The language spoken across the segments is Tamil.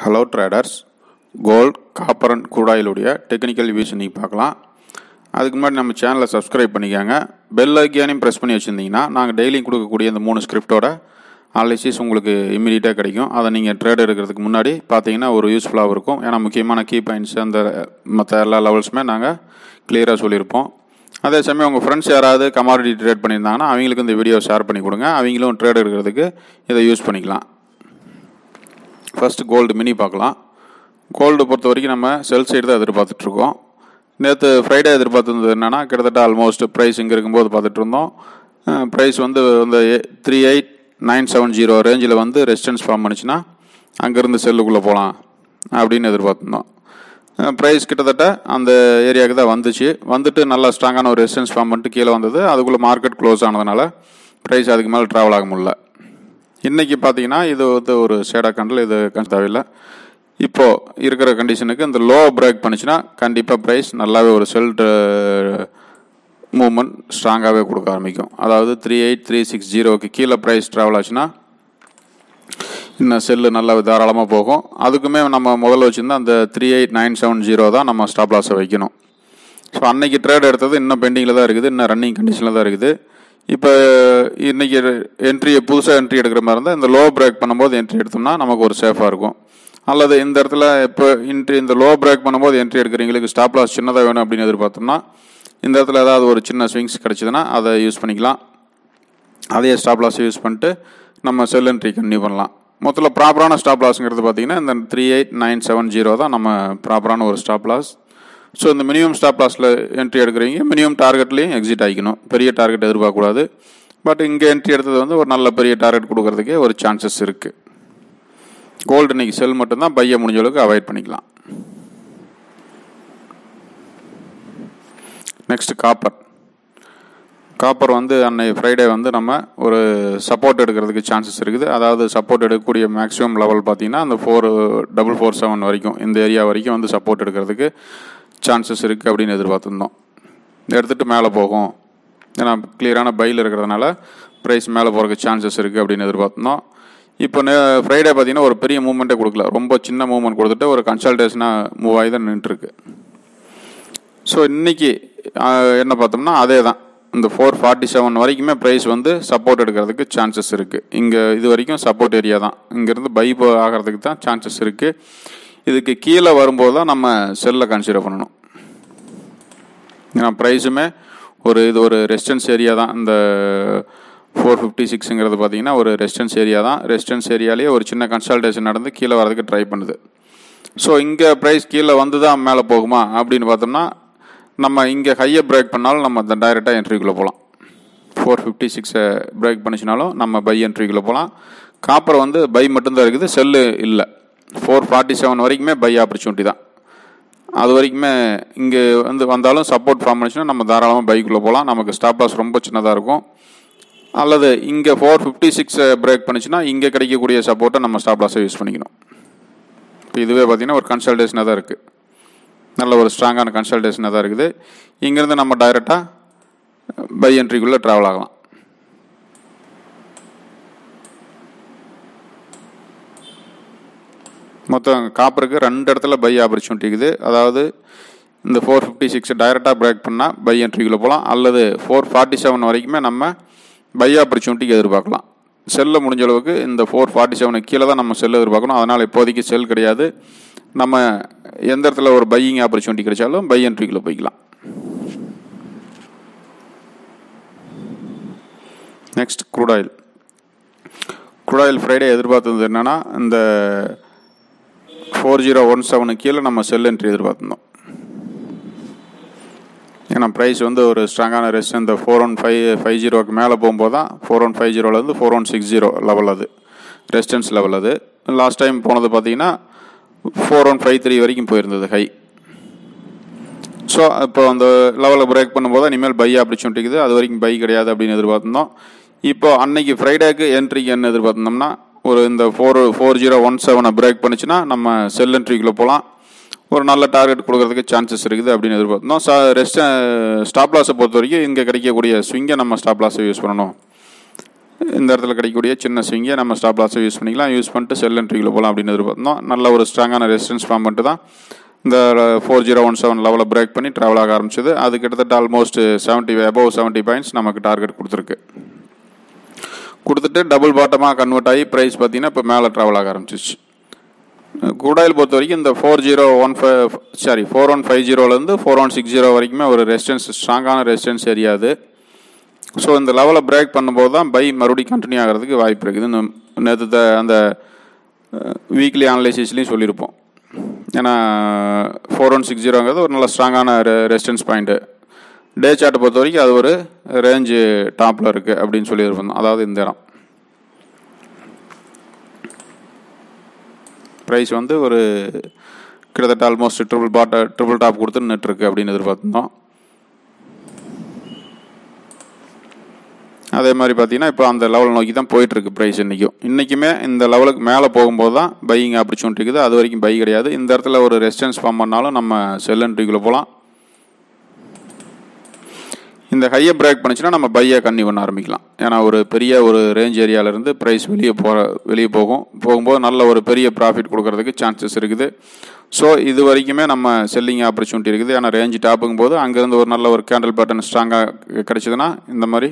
hello traders gold copper and கூடாயிலுடைய டெக்னிக்கல் வியூஸ் இன்றைக்கி பார்க்கலாம் அதுக்கு முன்னாடி நம்ம சேனலை சப்ஸ்கிரைப் பண்ணிக்கோங்க பெல் ஐக்கியானையும் ப்ரெஸ் பண்ணி வச்சுருந்தீங்கன்னா நாங்கள் டெய்லியும் கொடுக்கக்கூடிய இந்த மூணு ஸ்கிரிப்டோட அனாலிசிஸ் உங்களுக்கு இம்மிடியட்டாக கிடைக்கும் அதை நீங்கள் ட்ரேட் எடுக்கிறதுக்கு முன்னாடி பார்த்தீங்கன்னா ஒரு யூஸ்ஃபுல்லாக இருக்கும் ஏன்னா முக்கியமான கீ பாயிண்ட்ஸ் அந்த மற்ற எல்லா லெவல்ஸுமே நாங்கள் கிளியராக சொல்லியிருப்போம் அதே சமயம் உங்கள் ஃப்ரெண்ட்ஸ் யாராவது கமாடிட்டி ட்ரேட் பண்ணியிருந்தாங்கன்னா அவங்களுக்கு இந்த வீடியோ ஷேர் பண்ணி கொடுங்க அவங்களும் ட்ரேட் எடுக்கிறதுக்கு இதை யூஸ் பண்ணிக்கலாம் ஃபஸ்ட்டு கோல்டு மினி பார்க்கலாம் கோல்டு பொறுத்த வரைக்கும் நம்ம செல் சைடு தான் எதிர்பார்த்துட்ருக்கோம் நேற்று ஃப்ரைடே எதிர்பார்த்துருந்தது என்னென்னா கிட்டத்தட்ட ஆல்மோஸ்ட் ப்ரைஸ் இங்கே இருக்கும்போது பார்த்துட்டு இருந்தோம் ப்ரைஸ் வந்து இந்த three eight nine seven zero ரேஞ்சில் வந்து ரெசிஸ்டன்ஸ் ஃபார்ம் பண்ணுச்சுன்னா அங்கேருந்து செல்லுக்குள்ளே போகலாம் அப்படின்னு எதிர்பார்த்துருந்தோம் ப்ரைஸ் கிட்டத்தட்ட அந்த ஏரியாவுக்கு தான் வந்துச்சு வந்துட்டு நல்லா ஸ்ட்ராங்கான ஒரு ரெசிஸ்டன்ஸ் ஃபார்ம் பண்ணிட்டு கீழே வந்தது அதுக்குள்ளே மார்க்கெட் க்ளோஸ் ஆனதுனால ப்ரைஸ் அதுக்கு மேலே ட்ராவல் ஆக முடியல இன்றைக்கி பார்த்தீங்கன்னா இது வந்து ஒரு ஷேடாக கண்டில் இது தேவையில்லை இப்போது இருக்கிற கண்டிஷனுக்கு இந்த லோ பிரேக் பண்ணிச்சுன்னா கண்டிப்பாக ப்ரைஸ் நல்லாவே ஒரு செல் மூமெண்ட் ஸ்ட்ராங்காகவே கொடுக்க ஆரம்பிக்கும் அதாவது த்ரீ எயிட் த்ரீ சிக்ஸ் ஜீரோக்கு கீழே ப்ரைஸ் ட்ராவல் ஆச்சுன்னா இன்னும் செல்லு நல்லா தாராளமாக போகும் அதுக்குமே நம்ம முதல்ல வச்சுருந்தா அந்த three eight nine seven zero தான் நம்ம ஸ்டாப் லாஸை வைக்கணும் ஸோ அன்னைக்கு ட்ரேட் எடுத்தது இன்னும் பெண்டிங்கில் தான் இருக்குது இன்னும் ரன்னிங் கண்டிஷனில் தான் இருக்குது இப்போ இன்றைக்கி என்ட்ரி புதுசாக என்ட்ரி எடுக்கிற மாதிரி இருந்தால் இந்த லோ பிரேக் பண்ணும்போது என்ட்ரி எடுத்தோம்னா நமக்கு ஒரு சேஃபாக இருக்கும் அல்லது இந்த இடத்துல இப்போ என்ட்ரி இந்த லோ பிரேக் பண்ணும்போது என்ட்ரி எடுக்கிறவங்களுக்கு ஸ்டாப் லாஸ் சின்னதாக வேணும் அப்படின்னு எதிர்பார்த்தோம்னா இந்த இடத்துல ஏதாவது ஒரு சின்ன ஸ்விங்ஸ் கிடச்சிதுன்னா அதை யூஸ் பண்ணிக்கலாம் அதே ஸ்டாப் லாஸை யூஸ் பண்ணிட்டு நம்ம செல் என்ட்ரி கன்டினியூ பண்ணலாம் மொத்தத்தில் ப்ராப்பரான ஸ்டாப் லாஸுங்கிறது பார்த்தீங்கன்னா இந்த three eight nine seven zero தான் நம்ம ப்ராப்பரான ஒரு ஸ்டாப் லாஸ் ஸோ இந்த மினிமம் ஸ்டாப் லாஸில் என்ட்ரி எடுக்கிறீங்க மினிமம் டார்கெட்லேயும் எக்ஸிட் ஆகிக்கணும் பெரிய டார்கெட் எதிர்பார்க்கக்கூடாது பட் இங்கே என்ட்ரி எடுத்தது வந்து ஒரு நல்ல பெரிய டார்கெட் கொடுக்கறதுக்கே ஒரு சான்சஸ் இருக்குது கோல்டு இன்னைக்கு செல் மட்டும்தான் பைய முடிஞ்ச அளவுக்கு அவாய்ட் பண்ணிக்கலாம் நெக்ஸ்ட் காப்பர் காப்பர் வந்து அன்னைக்கு ஃப்ரைடே வந்து நம்ம ஒரு சப்போர்ட் எடுக்கிறதுக்கு சான்சஸ் இருக்குது அதாவது சப்போர்ட் எடுக்கக்கூடிய மேக்ஸிமம் லெவல் பார்த்தீங்கன்னா அந்த ஃபோர் டபுள் ஃபோர் செவன் வரைக்கும் இந்த ஏரியா வரைக்கும் வந்து சப்போர்ட் எடுக்கிறதுக்கு சான்சஸ் இருக்குது அப்படின்னு எதிர்பார்த்துருந்தோம் எடுத்துகிட்டு மேலே போகும் ஏன்னா கிளியரான பையில் இருக்கிறதுனால ப்ரைஸ் மேலே போகிறதுக்கு சான்சஸ் இருக்குது அப்படின்னு எதிர்பார்த்துருந்தோம் இப்போ ஃப்ரைடே பார்த்தீங்கன்னா ஒரு பெரிய மூவ்மெண்ட்டே கொடுக்கல ரொம்ப சின்ன மூவ்மெண்ட் கொடுத்துட்டு ஒரு கன்சல்டேஷனாக மூவ் ஆகி தான் நின்றுருக்கு ஸோ இன்றைக்கி என்ன பார்த்தோம்னா அதே தான் இந்த ஃபோர் ஃபார்ட்டி செவன் வரைக்குமே ப்ரைஸ் வந்து சப்போர்ட் எடுக்கிறதுக்கு சான்சஸ் இருக்குது இங்கே இது வரைக்கும் சப்போர்ட் ஏரியா தான் இங்கேருந்து பை ஆகிறதுக்கு தான் சான்சஸ் இருக்குது இதுக்கு கீழே வரும்போது தான் நம்ம செல்லை கன்சிடர் பண்ணணும் ஏன்னா ப்ரைஸுமே ஒரு இது ஒரு ரெசிடென்ஸ் ஏரியா தான் இந்த ஃபோர் ஃபிஃப்டி சிக்ஸுங்கிறது பார்த்தீங்கன்னா ஒரு ரெசிடென்ஸ் ஏரியா தான் ரெசிடென்ஸ் ஏரியாலேயே ஒரு சின்ன கன்சல்டேஷன் நடந்து கீழே வரதுக்கு ட்ரை பண்ணுது ஸோ இங்கே ப்ரைஸ் கீழே வந்து தான் மேலே போகுமா அப்படின்னு பார்த்தோம்னா நம்ம இங்கே ஹையை பிரேக் பண்ணாலும் நம்ம அந்த டைரெக்டாக என்ட்ரிக்குள்ளே போகலாம் ஃபோர் ஃபிஃப்டி சிக்ஸை பிரேக் பண்ணிச்சினாலும் நம்ம பை என்ட்ரிக்குள்ளே போகலாம் காப்பர் வந்து பை மட்டும்தான் இருக்குது செல்லு இல்லை ஃபோர் ஃபார்ட்டி செவன் வரைக்குமே பை ஆப்பர்ச்சுனிட்டி தான் அது வரைக்குமே இங்கே வந்து வந்தாலும் சப்போர்ட் ஃபார்ம் பண்ணிச்சுன்னா நம்ம தாராளமாக பைக்குள்ளே போகலாம் நமக்கு ஸ்டாப் லாஸ் ரொம்ப சின்னதாக இருக்கும் அல்லது இங்கே ஃபோர் ஃபிஃப்டி சிக்ஸை பிரேக் பண்ணிச்சுன்னா இங்கே கிடைக்கக்கூடிய சப்போர்ட்டை நம்ம ஸ்டாப் லாஸை யூஸ் பண்ணிக்கணும் இப்போ இதுவே பார்த்திங்கன்னா ஒரு கன்சல்டேஷனாக தான் இருக்குது நல்ல ஒரு ஸ்ட்ராங்கான கன்சல்டேஷனாக தான் இருக்குது இங்கேருந்து நம்ம டைரெக்டாக பை என்ட்ரிக்குள்ளே ட்ராவல் ஆகலாம் மொத்தம் காப்பருக்கு ரெண்டு இடத்துல பை ஆப்பர்ச்சுனிட்டி இருக்குது அதாவது இந்த ஃபோர் ஃபிஃப்டி சிக்ஸ் டைரெக்டாக பிரேக் பண்ணால் பை என்ட்ரிக்குள்ளே போகலாம் அல்லது ஃபோர் ஃபார்ட்டி செவன் வரைக்குமே நம்ம பை ஆப்பர்ச்சுனிட்டிக்கு எதிர்பார்க்கலாம் செல்ல முடிஞ்ச அளவுக்கு இந்த ஃபோர் ஃபார்ட்டி செவனுக்கு கீழே தான் நம்ம செல் எதிர்பார்க்கணும் அதனால் இப்போதைக்கு செல் கிடையாது நம்ம எந்த இடத்துல ஒரு பையிங் ஆப்பர்ச்சுனிட்டி கிடைச்சாலும் பை என்ட்ரிக்குள்ளே போய்க்கலாம் நெக்ஸ்ட் குரூடாயில் குரூடாயில் ஃப்ரைடே எதிர்பார்த்தது என்னென்னா இந்த ஃபோர் ஜீரோ ஒன் செவனுக்கு கீழே நம்ம செல் என்ட்ரி எதிர்பார்த்துருந்தோம் ஏன்னா ப்ரைஸ் வந்து ஒரு ஸ்ட்ராங்கான ரெஸ்ட் இந்த ஃபோர் ஒன் ஃபைவ் ஃபைவ் ஜீரோக்கு மேலே போகும்போது தான் ஃபோர் ஒன் ஃபைவ் ஜீரோலேருந்து four one six zero level அது ரெசிஸ்டன்ஸ் லெவல் அது லாஸ்ட் டைம் போனது பார்த்தீங்கன்னா ஃபோர் ஒன் ஃபைவ் த்ரீ வரைக்கும் போயிருந்தது ஹை ஸோ இப்போ அந்த லெவலில் பிரேக் பண்ணும்போது இனிமேல் பை ஆப்பர்ச்சுனிட்டிக்குது அது வரைக்கும் பை கிடையாது அப்படின்னு எதிர்பார்த்துருந்தோம் இப்போ அன்னைக்கு ஃப்ரைடேக்கு என்ட்ரிக்கு என்ன எதிர்பார்த்துருந்தோம்னா ஒரு இந்த ஃபோர் ஃபோர் ஜீரோ ஒன் செவனை பிரேக் பண்ணிச்சுன்னா நம்ம செல் என்ட்ரிக்குள்ளே போகலாம் ஒரு நல்ல டார்கெட் கொடுக்கறதுக்கு சான்சஸ் இருக்குது அப்படின்னு எதிர்பார்த்தோம் சா ரெஸ்ட் ஸ்டாப் லாஸை பொறுத்த வரைக்கும் இங்கே கிடைக்கக்கூடிய ஸ்விங்கை நம்ம ஸ்டாப் லாஸை யூஸ் பண்ணணும் இந்த இடத்துல கிடைக்கக்கூடிய சின்ன ஸ்விங்கை நம்ம ஸ்டாப் லாஸை யூஸ் பண்ணிக்கலாம் யூஸ் பண்ணிட்டு செல் என்ட்ரிக்குள்ள போகலாம் அப்படின்னு எதிர்பார்த்தோம் நல்ல ஒரு ஸ்ட்ராங்கான ரெசிஸ்டன்ஸ் ஃபார்ம் பண்ணிட்டு தான் இந்த ஃபோர் ஜீரோ ஒன் செவன் லெவலில் பிரேக் பண்ணி ட்ராவல் ஆக ஆரம்பிச்சது அது கிட்டத்தட்ட almost seventy above seventy points நமக்கு டார்கெட் கொடுத்துருக்கு கொடுத்துட்டு டபுள் பாட்டமாக கன்வெர்ட் ஆகி ப்ரைஸ் பார்த்தீங்கன்னா இப்போ மேலே ட்ராவல் ஆக ஆரம்பிச்சிச்சு குடாயில் பொறுத்த வரைக்கும் இந்த four zero one five sorry four one five ஜீரோலேருந்து ஃபோர் ஒன் சிக்ஸ் ஜீரோ வரைக்குமே ஒரு ரெசிஸ்டன்ஸ் ஸ்ட்ராங்கான ரெசிஸ்டன்ஸ் ஏரியா அது ஸோ இந்த லெவலை பிரேக் பண்ணும்போது தான் பை மறுபடியும் கண்டினியூ ஆகிறதுக்கு வாய்ப்பு இருக்குது இந்த நேற்று அந்த வீக்லி அனலைசிஸ்லேயும் சொல்லியிருப்போம் ஏன்னா ஃபோர் ஒன் சிக்ஸ் ஜீரோங்கிறது ஒரு நல்ல ஸ்ட்ராங்கான ரெசிஸ்டன்ஸ் பாயிண்ட்டு டே சார்ட்டை பொறுத்த வரைக்கும் அது ஒரு ரேஞ்சு டாப்பில் இருக்குது அப்படின்னு சொல்லியிருப்போம் அதாவது இந்த இடம் ப்ரைஸ் வந்து ஒரு கிட்டத்தட்ட ஆல்மோஸ்ட் ட்ரிபிள் பாட்ட ட்ரிபிள் டாப் கொடுத்து நின்றுருக்கு அப்படின்னு எதிர்பார்த்துருந்தோம் அதே மாதிரி பார்த்தீங்கன்னா இப்போ அந்த லெவல் நோக்கி தான் போயிட்டுருக்கு ப்ரைஸ் இன்றைக்கும் இன்றைக்குமே இந்த லெவலுக்கு மேலே போகும்போது தான் பையிங் ஆப்பர்ச்சுனிட்டி இருக்குது அது வரைக்கும் பை கிடையாது இந்த இடத்துல ஒரு ரெசிஸ்டன்ஸ் ஃபார்ம் பண்ணாலும் நம்ம செல் என்ட்ரிக்குள்ளே போகலாம் இந்த ஹையை பிரேக் பண்ணுச்சுன்னா நம்ம பையை கன்னி பண்ண ஆரம்பிக்கலாம் ஏன்னா ஒரு பெரிய ஒரு ரேஞ்ச் ஏரியாவிலேருந்து ப்ரைஸ் வெளியே போகிற வெளியே போகும் போகும்போது நல்ல ஒரு பெரிய ப்ராஃபிட் கொடுக்கறதுக்கு சான்சஸ் இருக்குது ஸோ இது வரைக்குமே நம்ம செல்லிங் ஆப்பர்ச்சுனிட்டி இருக்குது ஏன்னா ரேஞ்ச் டாப்புங்கும் போது அங்கேருந்து ஒரு நல்ல ஒரு கேண்டில் பேட்டர்ன் ஸ்ட்ராங்காக கிடைச்சதுன்னா இந்த மாதிரி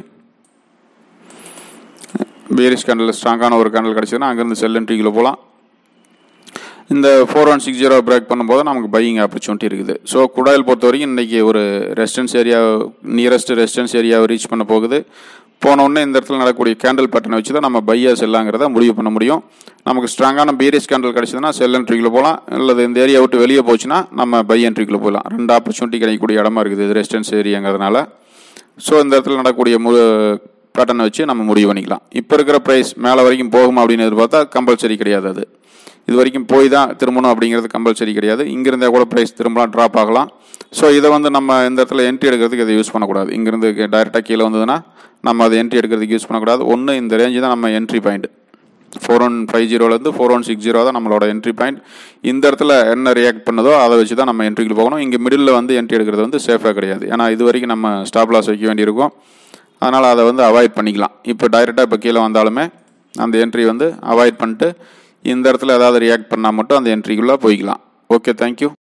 பேரிஸ் கேண்டில் ஸ்ட்ராங்கான ஒரு கேண்டில் கிடச்சதுன்னா அங்கேருந்து செல் என்ட்ரிக்குள்ளே போகலாம் இந்த four one six zero break பண்ணும்போது நமக்கு பையிங் ஆப்பர்ச்சுனிட்டி இருக்குது ஸோ குடாயில் பொறுத்த வரைக்கும் இன்றைக்கி ஒரு ரெசிடென்ஸ் ஏரியா நியரஸ்ட் ரெசிடென்ஸ் ஏரியாவை ரீச் பண்ண போகுது போன உடனே இந்த இடத்துல நடக்கக்கூடிய கேண்டில் பேட்டர்னை வச்சு தான் நம்ம பையா செல்லாங்கிறத முடிவு பண்ண முடியும் நமக்கு ஸ்ட்ராங்கான பீரிஸ் கேண்டில் கிடச்சதுன்னா செல் என்ட்ரிக்குள்ளே போகலாம் அல்லது இந்த ஏரியா விட்டு வெளியே போச்சுன்னா நம்ம பை என்ட்ரிக்குள்ளே போகலாம் ரெண்டு ஆப்பர்ச்சுனிட்டி கிடைக்கக்கூடிய இடமா இருக்குது இது ரெசிடென்ஸ் ஏரியாங்கிறதுனால ஸோ இந்த இடத்துல நடக்கக்கூடிய மு பேட்டர்னை வச்சு நம்ம முடிவு பண்ணிக்கலாம் இப்போ இருக்கிற ப்ரைஸ் மேலே வரைக்கும் போகுமா அப்படின்னு எதிர்பார்த்தா கம்பல்சரி கிடையாது அது இது வரைக்கும் போய் தான் திரும்பணும் அப்படிங்கிறது கம்பல்சரி கிடையாது இங்கிருந்தே கூட ப்ரைஸ் திரும்பலாம் ட்ராப் ஆகலாம் ஸோ இதை வந்து நம்ம இந்த இடத்துல என்ட்ரி எடுக்கிறதுக்கு இதை யூஸ் பண்ணக்கூடாது இங்கிருந்து டைரெக்டாக கீழே வந்ததுன்னா நம்ம அதை என்ட்ரி எடுக்கிறதுக்கு யூஸ் பண்ணக்கூடாது ஒன்று இந்த ரேஞ்சு தான் நம்ம entry point four one five ஜீரோலேருந்து ஃபோர் ஒன் சிக்ஸ் ஜீரோ தான் நம்மளோட என்ட்ரி பாயிண்ட் இந்த இடத்துல என்ன ரியாக்ட் பண்ணுதோ அதை வச்சு தான் நம்ம என்ட்ரிக்கு போகணும் இங்கே மிடில் வந்து என்ட்ரி எடுக்கிறது வந்து சேஃபாக கிடையாது ஏன்னா இது வரைக்கும் நம்ம ஸ்டாப் லாஸ் வைக்க வேண்டியிருக்கும் அதனால் அதை வந்து அவாய்ட் பண்ணிக்கலாம் இப்போ டைரெக்டாக இப்போ கீழே வந்தாலுமே அந்த என்ட்ரி வந்து அவாய்ட் பண்ணிட்டு இந்த இடத்துல ஏதாவது ரியாக்ட் பண்ணால் மட்டும் அந்த என்ட்ரிக்குள்ளே போய்க்கலாம் ஓகே தேங்க்யூ